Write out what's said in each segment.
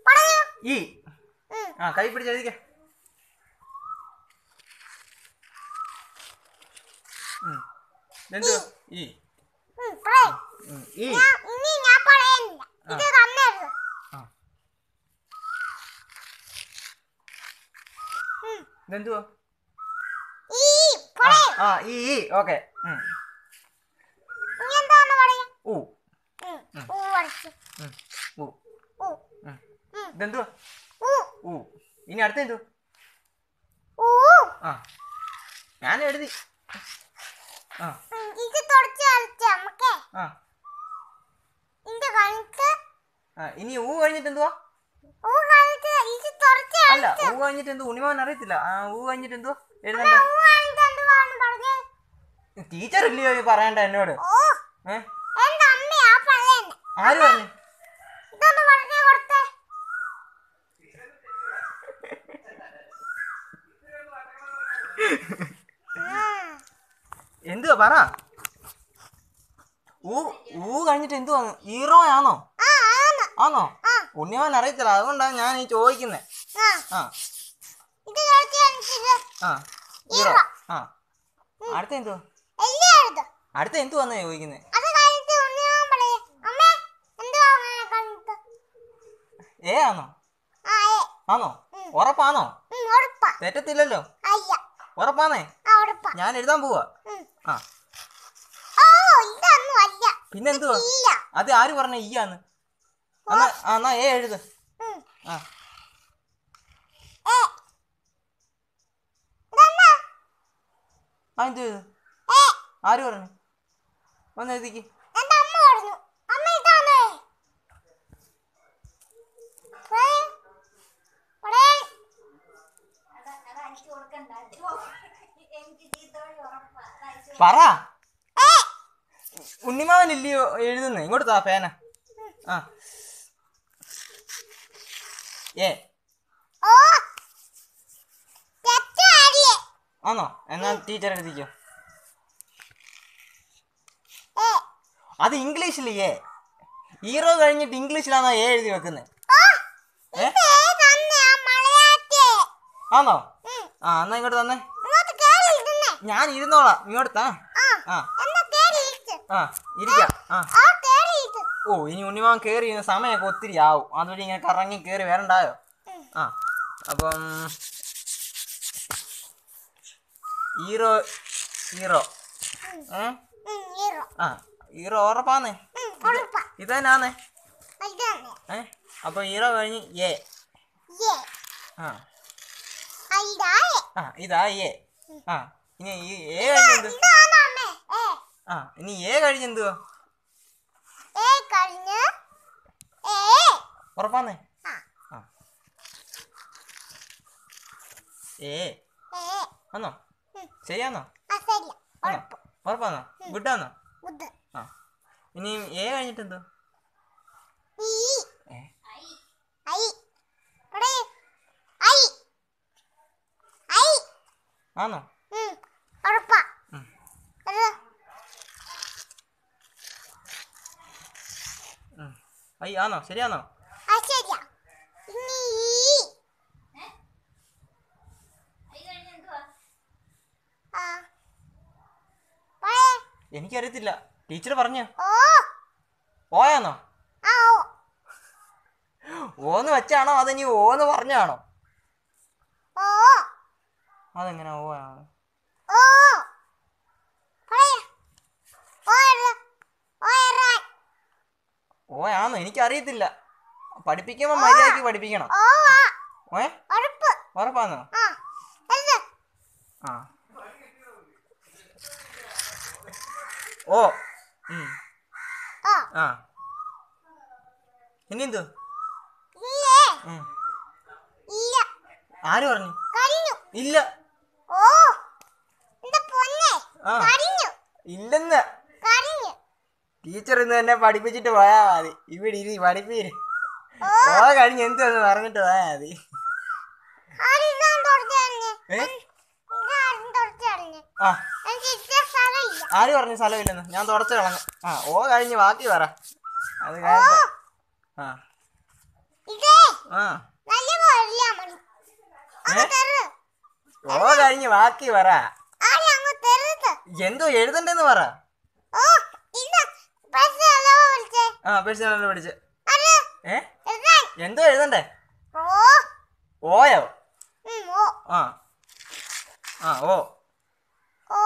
പറയൂ ഈ ഉം. ആ കൈ പിടിച്ച് എഴുതിക്ക ഉം. ഇതെന്തുവാ ഈ ഉം, പറയൂ ഉം. ഈ ഞാൻ ഇനി ഞാൻ പറയുന്നില്ല ഇത് തന്നെയുള്ളൂ ആ ഉം. ഇതെന്തുവാ ഈ പറയൂ ആ ഈ ഈ ഓക്കെ ഇനി എന്താണ് പറയാ ഊ ഉം, ഊ പഠിച്ചു ഉം. ഊ ഊ ഉം. ഉം. ഇതെന്തുവാ ഊ ഊ ഇനി അടുത്ത എന്തുവാ ഊ ആ ഞാൻ എഴുതി ആ ഉം, ഇത് തുടച്ച് കളിച്ച നമുക്ക് ആ ഇത് കഴിഞ്ഞിട്ട് ആ ഇനി ഊ കഴിഞ്ഞിട്ട് എന്തുവാ ഊ കഴിഞ്ഞിട്ട് ഇത് തുടച്ച് അല്ല ഊ കഴിഞ്ഞിട്ട് എന്തു ഉണിമാൻ അറിയത്തില്ല ആ ഊ കഴിഞ്ഞിട്ട് എന്തുവാ എഴുതണ്ട ഊ കഴിഞ്ഞിട്ട് എന്തുവാന്ന് പറഞ്ഞേ ടീച്ചർ ഇല്ലയോ ഈ പറയണ്ട എന്നോട് ഓ ഏ എന്റെ അമ്മയാ പറയുന്നത് ആര് പറഞ്ഞു ഇതൊന്ന് പറഞ്ഞേ കൊടുത്തേ ഉം. എന്തുവാ പറ ഊ ഊ കഴിഞ്ഞിട്ട് എന്തുവാ ഹീറോ ആണോ ആ ആന്ന് ആണോ ആ ഉണ്ണിമാൻ അറിയത്തില്ല അതുകൊണ്ടാണ് ഞാൻ ഈ ചോദിക്കുന്നത് ആ ആ ഇത് തുടച്ച് കഴിഞ്ഞിട്ട് ആ ഹീറോ ഹീറോ. ആ അടുത്ത എന്തുവാ എല്ലാം എഴുതും അടുത്ത എന്തുവാന്നാ ചോദിക്കുന്നത് അത് കഴിഞ്ഞിട്ട് ഉണ്ണിയോൻ പറയേ അമ്മേ എന്തുവാ അങ്ങനെ കഴിഞ്ഞിട്ട് ഏ ആണോ ആ ഏ ആണോ ഉറപ്പാണോ ഉം, ഉറപ്പാ തെറ്റത്തില്ലല്ലോ അയ്യ ഉറപ്പാന്നേ ആ ഉറപ്പാ ഞാൻ എഴുതാൻ പോവാ ഉം. ആ ഓ ഇതൊന്നും അല്ല പിന്നെ എന്തുവാ ഇല്ല അത് ആര് പറഞ്ഞ ഈയാന്ന് എന്നാ ആ, എന്നാ ഏ എഴുത് ഉം. ആ ഏ ഇതെന്നാ ആ എന്ത് ചെയ്തു ഏ ആര് പറഞ്ഞു ഒന്ന് എഴുതിക്ക് എന്റെ അമ്മ പറഞ്ഞു അമ്മ ഇതാണേ പറയ്. പറയ്. പറ ഏ ഉണ്ണിമാവൻ ഇല്ലയോ എഴുതുന്നേ ഇങ്ങോട്ട് താ പേന ആ ഏ ഓ തെറ്റല്ലേ ആണോ എന്നാ ടീച്ചർ എഴുതിക്കോ ഏ അത് ഇംഗ്ലീഷിൽ ഏ ഹീറോ കഴിഞ്ഞിട്ട് ഇംഗ്ലീഷിലാണോ ഏ എഴുതി വെക്കുന്നത് ഓ ഏ ഇത് തന്നെയാ മലയാറ്റേ ആണോ ഉം. ആ എന്നാ ഇങ്ങോട്ട് തന്നെ ഇങ്ങോട്ട് കേറി ഇരുന്നേ ഞാൻ ഇരുന്നോളാം ഇങ്ങോട്ട് താ ആ ആ എന്നാ കേറി ഇരിക്ക് ആ ഇരിക്കാം ആ ആ കേറി ഇരിക്ക് ഓ ഇനി ഉണ്ണിമാവൻ കയറി ഇരുന്ന സമയമൊക്കെ ഒത്തിരി ആവും അതുവഴി ഇങ്ങനെ കറങ്ങി കയറി വരണ്ടായോ ഉം. ആ അപ്പം ഹീറോ ഹീറോ ഏ ഉം, ഹീറോ ആ ഹീറോ ഉറപ്പാന്നേ ഉം, ഉറപ്പാ ഇതന്നാന്നേ ഇത് തന്നെ ഏ അപ്പൊ ഹീറോ കഴിഞ്ഞ് എ ഏ ആ ആ, ഇതാ ഏ ആ ഇതാ എ ആ ഇനി ഈ എ കഴിഞ്ഞ് എന്ത് ഇതാണ് അമ്മേ ഏ ആ ഇനി എ കഴിഞ്ഞ് എന്തുവാ ഏ കഴിഞ്ഞ് ഏ ഉറപ്പാന്നേ ആ ആ ഏ ഏ ആന്നോ ഉം. ശരിയാന്നോ ആ ശരിയാ ആണോ ഉറപ്പാന്നോ ഗുഡാന്നോ ബുദ്ധ ആ ഇനി എ കഴിഞ്ഞിട്ട് എന്തോ ഈ ഏ ഐ പറയ് ഐ ഐ ആന്നോ ഉം ഉറപ്പാ ഉം. അത് ഉം. ഐ ആന്നോ ശരിയാന്നോ ആ ശരിയാ ഇനി ഈ ആ പറയ് എനിക്കറിയത്തില്ല ടീച്ചർ പറഞ്ഞു ഓ ഓയാന്നോ ആ ഓ ഓന്ന് വെച്ചാണോ അത് ഇനി ഓന്ന് പറഞ്ഞാണോ ഓ അതെങ്ങനെ ഓ ആണ് ഓ പറയ് ഓ എഴുത് ഓ എഴുതാൻ ഓയാന്നോ എനിക്കറിയത്തില്ല പഠിപ്പിക്കുമ്പോൾ മര്യാദയ്ക്ക് പഠിപ്പിക്കണം ഓ ആ ഏ ഉറപ്പ് ഉറപ്പാന്നോ ആ എഴുത് ആ ഓ ഉം. ഓ ആ ഇനി എന്തു ഇല്ലേ ഉം. ഇല്ല ആര് പറഞ്ഞു കഴിഞ്ഞു ഇല്ല ഓ എന്റെ പൊന്നെ ആ. കഴിഞ്ഞു ഇല്ലെന്ന് കഴിഞ്ഞു ടീച്ചർ ഇന്ന് തന്നെ പഠിപ്പിച്ചിട്ട് പോയാ മതി ഇവിടെ ഇരി പഠിപ്പീര് ഓ ഓ കഴിഞ്ഞ് എന്തുവെന്ന് പറഞ്ഞിട്ട് പോയാ മതി ആരും തുടച്ചറിഞ്ഞ് ഏ ഇതാരും തുടച്ചറിഞ്ഞ് ആ എനിക്ക് ഇത്ര സ്ഥലമില്ല ആര് പറഞ്ഞു സ്ഥലമില്ലെന്ന് ഞാൻ തുടച്ച് കളഞ്ഞു ആ ഓ കഴിഞ്ഞ് ബാക്കി പറ അത് കഴിഞ്ഞ ആ ഇതേ ആ നല്ല പോരില്ല മണി അങ്ങ് ഏ? തെറ് ഓ കഴിഞ്ഞ് ബാക്കി പറ ആടി അങ്ങ് തെറുത് എന്തോ എഴുതണ്ടെന്ന് പറ ഓ ഇന്ന് പ്രസ് അല്ലോ വിളിച്ചേ ആ പേഴ്സണൽ പഠിച്ച് അത് ഏ എഴുതാൻ എന്തോ എഴുതണ്ടേ ഓ ഓയോ ഉം, ഓ ആ ആ ഓ ഓ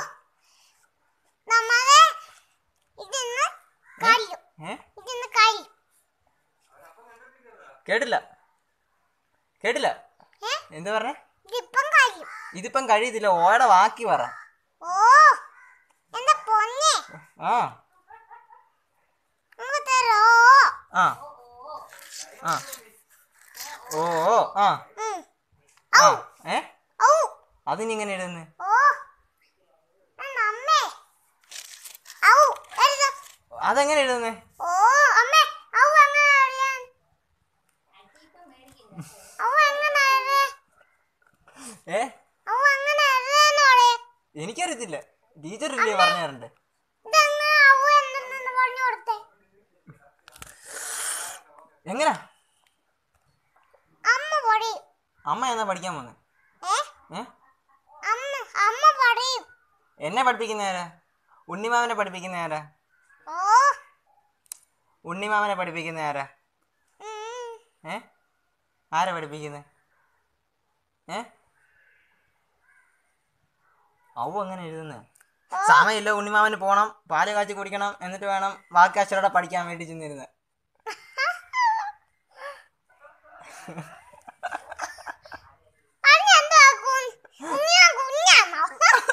നമ്മളെ ഇതിന്ന് കഴിയും ഏ ഇതിന്ന് കഴിയും കേട്ടില്ല കേട്ടില്ല ഏ എന്താ പറഞ്ഞേ ഇതിപ്പം കഴിയും ഇതിപ്പം കഴിയത്തില്ല ഓയുടെ ബാക്കി പറ ഓ എന്താ പൊന്നെ ആ അങ്ങ് തരോ ആ ആ ഓ ഓ ആ ഉം. ആ ഔ ഏ ഔ അതിനി ഇങ്ങനെ എഴുതുന്നത് ഓ എന്നാ അമ്മേ ഔ എഴുത അതെങ്ങനെ എഴുതുന്നേ ഓ അമ്മേ ഔ എങ്ങനെ അറിയാൻ ഔ എങ്ങനെ അറിയാൻ ഏ ഔ എങ്ങനെ അറിയാനോടെ എനിക്കറിയത്തില്ല ടീച്ചർ ഇല്ലേ പറഞ്ഞു തരണ്ടേ ഇതെങ്ങനെ ഔ എന്തെന്ന് പറഞ്ഞു കൊടുത്തേ എങ്ങനാ അമ്മ പറയും അമ്മ എന്നാ പഠിക്കാൻ വന്നേ ഏ ഏ അമ്മ അമ്മ പറയും എന്നെ പഠിപ്പിക്കുന്ന ആരാ ഉണ്ണിമാമനെ പഠിപ്പിക്കുന്ന ആരാ ഓ ഉണ്ണിമാമനെ പഠിപ്പിക്കുന്ന ആരാ ഉം. ഏ ആരാ പഠിപ്പിക്കുന്നത് ഏ ഔ അങ്ങനെ എഴുതുന്നേ സമയമില്ല ഉണ്ണിമാമന് പോണം പാല് കാച്ചി കുടിക്കണം എന്നിട്ട് വേണം ബാക്കി അക്ഷരോടെ പഠിക്കാൻ വേണ്ടി ചെന്നിരുന്നത് അണ്ണ എന്താ കുഞ്ഞ് കുഞ്ഞാ കുഞ്ഞാണോ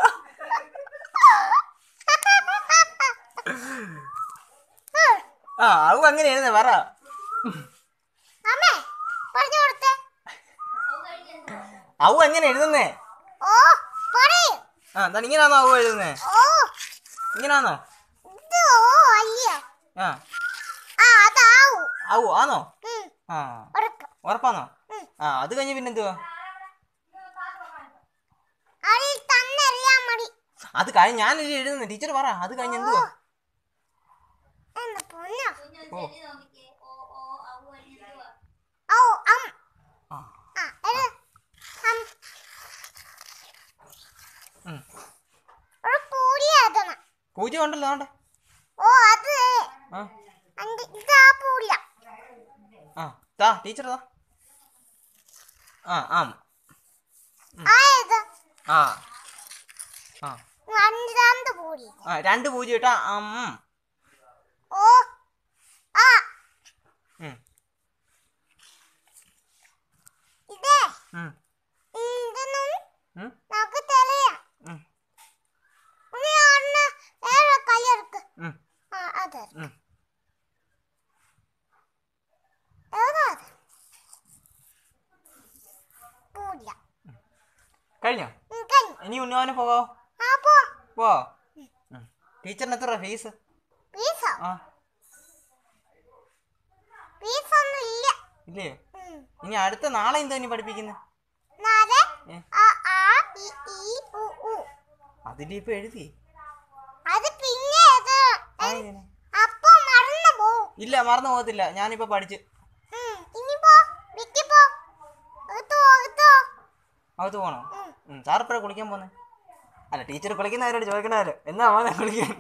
ആ ഔ അങ്ങനെ എഴുതുന്നേ പറ അമ്മേ പറഞ്ഞു കൊടുത്തേ ഔ എങ്ങനെ എഴുതുന്നേ ഓ പറയും ആ എന്താണ് ഇങ്ങനാന്നോ ഔ എഴുതുന്നേ ഓ ഇങ്ങനാന്നോ ഇത് ഓ അല്ലയോ ആ ആ അതാവൂ ഔ ആന്നോ ഉം ആ ഉറക്കം ഉറപ്പാന്നോ ഉം. ആ അത് കഴിഞ്ഞ് പിന്നെന്തുവാ അതിൽ തന്നെ അറിയാൻ മതി അത് കഴിഞ്ഞ് ഞാനല്ലേ എഴുതുന്നത് ടീച്ചർ പറ അത് കഴിഞ്ഞ് എന്തുവാ എന്താ പൊന്നോ ഓ ഓ അം ആ ആ എഴു അം ഉം. ഒരു പൂരി എഴുതണം പൂജ്യം ഉണ്ടല്ലോ ആണ്ടെ ഓ അത് ആ അന്റെ ഇതാ പൂല ആ താ ടീച്ചർ താ ആ ആം ആ ഇത് ആ ആ അഞ്ചാമത് പൂരി ആ രണ്ട് പൂജ്യം ഇട്ടാ അം ഓ ആ ഉം, ഇതേ ഉം, ഇതൊന്നും ഉം, നമുക്ക് തെളിയാം ഉം, നീ അന്ന് വേറെ കയ്യെടുക്ക് ഉം, ആ അതെ ഉം. ഏതാ അത് പൂല കഴിഞ്ഞോ ഉം, കഴിഞ്ഞു ഇനി ഉന്നവാന് പോകാവോ ആ പോ പോ ഉം. ടീച്ചറിന് എത്ര ഫീസ് പീസോ ആ പീസൊന്നും ഇല്ല ഇല്ലേ ഉം. ഇനി അടുത്ത നാളെ എന്തോ ഇനി പഠിപ്പിക്കുന്നത് നാല് ഏ? ആ ആ ഇ ഈ ഉ ഉ അതിന്റെ ഇപ്പൊ എഴുതി അത് പിന്നെ ഇത് ആ, ഇങ്ങനെ. അപ്പൊ മറന്നു പോവും ഇല്ല മറന്നു പോകത്തില്ല ഞാനിപ്പോ പഠിച്ച് ഉം. ഇനി പോ വിക്കി പോ അകത്തോ അകത്തോ അകത്ത് പോണോ ഉം. ഉം, സാർ ഇപ്പഴാ കുളിക്കാൻ പോന്നെ അല്ല ടീച്ചർ കുളിക്കുന്നവരോട് ചോദിക്കണമല്ലോ എന്നാ പോന്നെ കുളിക്കാൻ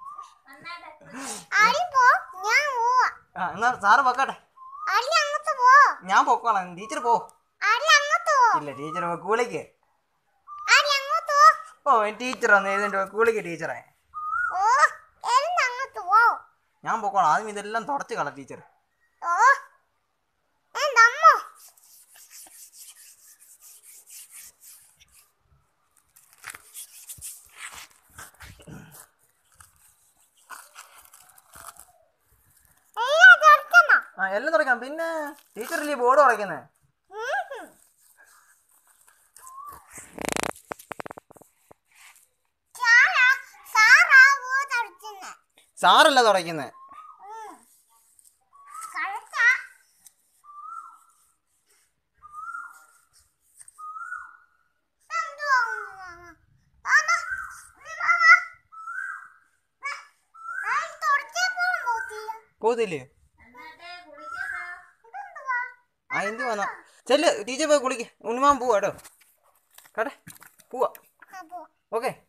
ആടി പോ ഞാൻ പോവാ ആ എന്നാ സാറ് പൊക്കട്ടെ ആടി അങ്ങോട്ട് പോ ഞാൻ പൊക്കോളാം ടീച്ചർ പോ ആടി അങ്ങോട്ട് പോ ഇല്ല ടീച്ചർ കുളിക്ക് ആടി അങ്ങോട്ട് പോ ഓ ടീച്ചർ വന്ന് എഴുതിട്ട് കുളിക്ക് ടീച്ചറെ ഓ എഴുന്ന് അങ്ങോട്ട് പോ ഞാൻ പൊക്കോളാം ആദ്യം ഇതെല്ലാം തുടച്ച് കള ടീച്ചർ ഓ എന്തമ്മോ എല്ലാം തുറക്കണോ? ആ എല്ലാം തുടയ്ക്കണം പിന്നെ ടീച്ചറില്ലേ ബോർഡ് തുടയ്ക്കുന്നത് ഉം. സാറാ സാറാ പോ തുറക്കുന്നെ. സാറല്ല തുടയ്ക്കുന്നത് ഉം. കളിച്ചാ. എന്തുവാ ഉമ്മാ? ആമാ, ഉമ്മാ. ആ, ഞാൻ തുറച്ചേ പോകാൻ പോകത്തില്ല. പോകത്തില്ലേ ഇതെന്തുവാ? ആ ആ എന്ത് വന്നാ ചെല്ല് ടീച്ചർ പോയി കുളിക്ക് ഉണ്ണിമാൻ പോവാ കേട്ടോ കേട്ടെ പോവാ ആ പോ ഓക്കെ